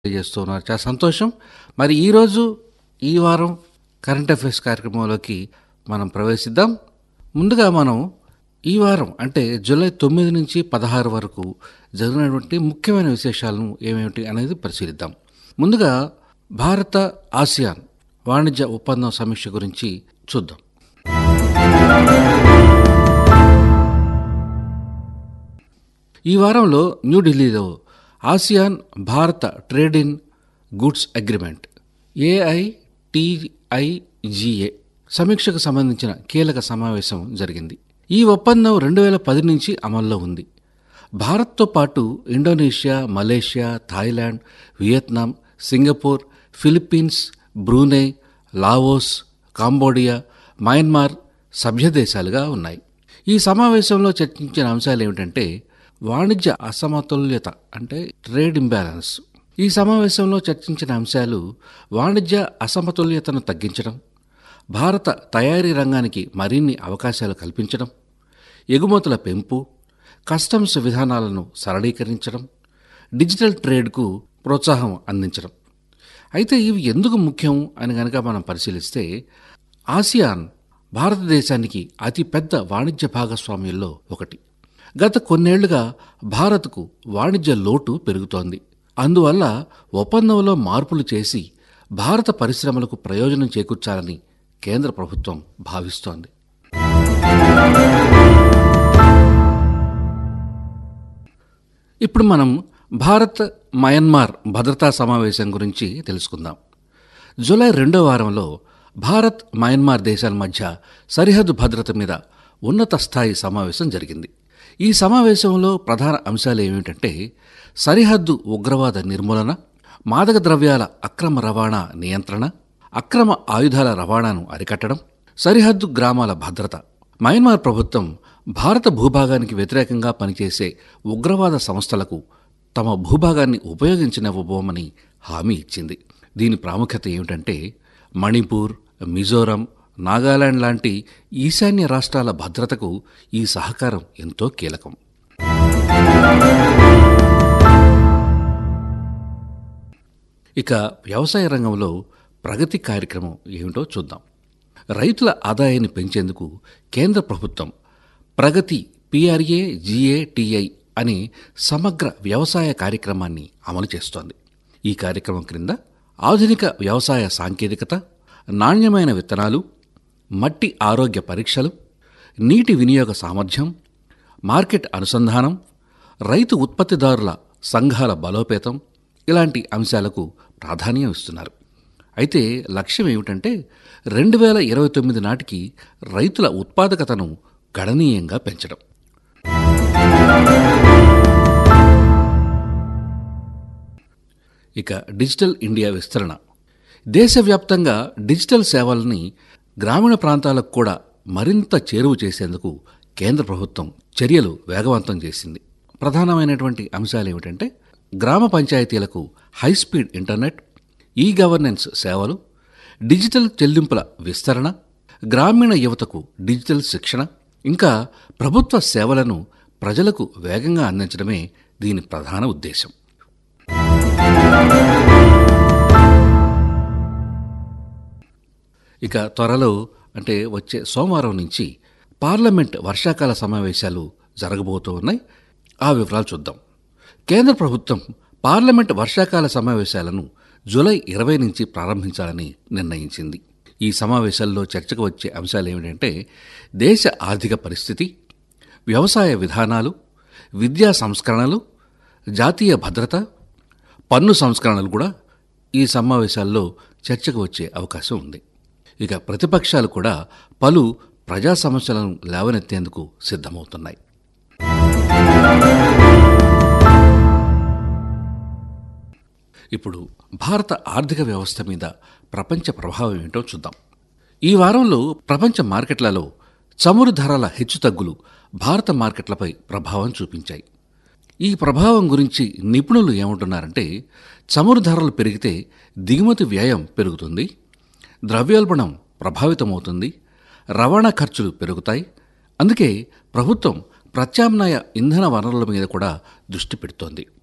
చేస్తున్నారు చాలా సంతోషం మరి ఈరోజు ఈ వారం కరెంట్ అఫైర్స్ కార్యక్రమంలోకి మనం ప్రవేశిద్దాం ముందుగా మనం ఈ వారం అంటే జూలై తొమ్మిది నుంచి పదహారు వరకు జరిగినటువంటి ముఖ్యమైన విశేషాలను ఏమేమిటి అనేది పరిశీలిద్దాం ముందుగా భారత ఆసియాన్ వాణిజ్య ఒప్పందం సమీక్ష గురించి చూద్దాం ఈ వారంలో న్యూఢిల్లీలో ఆసియాన్ భారత trade in goods agreement AITIGA సమీక్షకు సంబంధించిన కీలక సమావేశం జరిగింది ఈ ఒప్పందం రెండు వేల పది నుంచి అమల్లో ఉంది భారత్తో పాటు Indonesia Malaysia Thailand Vietnam Singapore Philippines Brunei Laos Cambodia Myanmar సభ్య దేశాలుగా ఉన్నాయి ఈ సమావేశంలో చర్చించిన అంశాలు ఏమిటంటే వాణిజ్య అసమతుల్యత అంటే ట్రేడ్ ఇంబ్యాలెన్స్ ఈ సమావేశంలో చర్చించిన అంశాలు వాణిజ్య అసమతుల్యతను తగ్గించడం భారత తయారీ రంగానికి మరిన్ని అవకాశాలు కల్పించడం ఎగుమతుల పెంపు కస్టమ్స్ విధానాలను సరళీకరించడం డిజిటల్ ట్రేడ్కు ప్రోత్సాహం అందించడం అయితే ఇవి ఎందుకు ముఖ్యం అని గనక మనం పరిశీలిస్తే ఆసియాన్ భారతదేశానికి అతిపెద్ద వాణిజ్య భాగస్వామ్యంలో ఒకటి గత కొన్నేళ్లుగా భారత్కు వాణిజ్య లోటు పెరుగుతోంది అందువల్ల ఒప్పందంలో మార్పులు చేసి భారత పరిశ్రమలకు ప్రయోజనం చేకూర్చాలని కేంద్ర ప్రభుత్వం భావిస్తోంది ఇప్పుడు మనం భారత్ మయన్మార్ భద్రతా సమావేశం గురించి తెలుసుకుందాం జూలై రెండో వారంలో భారత్ మయన్మార్ దేశాల మధ్య సరిహద్దు భద్రత మీద ఉన్నత స్థాయి సమావేశం జరిగింది ఈ సమావేశంలో ప్రధాన అంశాలు ఏమిటంటే సరిహద్దు ఉగ్రవాద నిర్మూలన మాదక ద్రవ్యాల అక్రమ రవాణా నియంత్రణ అక్రమ ఆయుధాల రవాణాను అరికట్టడం సరిహద్దు గ్రామాల భద్రత మయన్మార్ ప్రభుత్వం భారత భూభాగానికి వ్యతిరేకంగా పనిచేసే ఉగ్రవాద సంస్థలకు తమ భూభాగాన్ని ఉపయోగించనివ్వబోమని హామీ ఇచ్చింది దీని ప్రాముఖ్యత ఏమిటంటే మణిపూర్ మిజోరం నాగాలాండ్ లాంటి ఈశాన్య రాష్ట్రాల భద్రతకు ఈ సహకారం ఎంతో కీలకం ఇక వ్యవసాయ రంగంలో ప్రగతి కార్యక్రమం ఏమిటో చూద్దాం రైతుల ఆదాయాన్ని పెంచేందుకు కేంద్ర ప్రభుత్వం ప్రగతి పిఆర్ఏ జిఏటిఐ అనే సమగ్ర వ్యవసాయ కార్యక్రమాన్ని అమలు చేస్తోంది ఈ కార్యక్రమం క్రింద ఆధునిక వ్యవసాయ సాంకేతికత నాణ్యమైన విత్తనాలు మట్టి ఆరోగ్య పరీక్షలు నీటి వినియోగ సామర్థ్యం మార్కెట్ అనుసంధానం రైతు ఉత్పత్తిదారుల సంఘాల బలోపేతం ఇలాంటి అంశాలకు ప్రాధాన్యం ఇస్తున్నారు అయితే లక్ష్యం ఏమిటంటే రెండు వేల ఇరవై తొమ్మిది నాటికి రైతుల ఉత్పాదకతను గణనీయంగా పెంచడం ఇక డిజిటల్ ఇండియా విస్తరణ దేశవ్యాప్తంగా డిజిటల్ సేవల్ని గ్రామీణ ప్రాంతాలకు కూడా మరింత చేరువ చేసేందుకు కేంద్ర ప్రభుత్వం చర్యలు వేగవంతం చేసింది ప్రధానమైనటువంటి అంశాలు ఏమిటంటే గ్రామ పంచాయతీలకు హైస్పీడ్ ఇంటర్నెట్ ఈ గవర్నెన్స్ సేవలు డిజిటల్ చెల్లింపుల విస్తరణ గ్రామీణ యువతకు డిజిటల్ శిక్షణ ఇంకా ప్రభుత్వ సేవలను ప్రజలకు వేగంగా అందించడమే దీని ప్రధాన ఉద్దేశం ఇక త్వరలో అంటే వచ్చే సోమవారం నుంచి పార్లమెంట్ వర్షాకాల సమావేశాలు జరగబోతూ ఉన్నాయి ఆ వివరాలు చూద్దాం కేంద్ర ప్రభుత్వం పార్లమెంట్ వర్షాకాల సమావేశాలను జూలై ఇరవై నుంచి ప్రారంభించాలని నిర్ణయించింది ఈ సమావేశాల్లో చర్చకు వచ్చే అంశాలు ఏమిటంటే దేశ ఆర్థిక పరిస్థితి వ్యవసాయ విధానాలు విద్యా సంస్కరణలు జాతీయ భద్రత పన్ను సంస్కరణలు కూడా ఈ సమావేశాల్లో చర్చకు వచ్చే అవకాశం ఉంది ఇక ప్రతిపక్షాలు కూడా పలు ప్రజా సమస్యలను లేవనెత్తేందుకు సిద్ధమవుతున్నాయి ఇప్పుడు భారత ఆర్థిక వ్యవస్థ మీద ప్రపంచ ప్రభావం ఏంటో చూద్దాం ఈ వారంలో ప్రపంచ మార్కెట్లలో చమురు ధరల హెచ్చుతగ్గులు భారత మార్కెట్లపై ప్రభావం చూపించాయి ఈ ప్రభావం గురించి నిపుణులు ఏమంటున్నారంటే చమురు ధరలు పెరిగితే దిగుమతి వ్యయం పెరుగుతుంది ద్రవ్యోల్బణం ప్రభావితమవుతుంది రవాణా ఖర్చులు పెరుగుతాయి అందుకే ప్రభుత్వం ప్రత్యామ్నాయ ఇంధన వనరుల మీద కూడా దృష్టి పెడుతోంది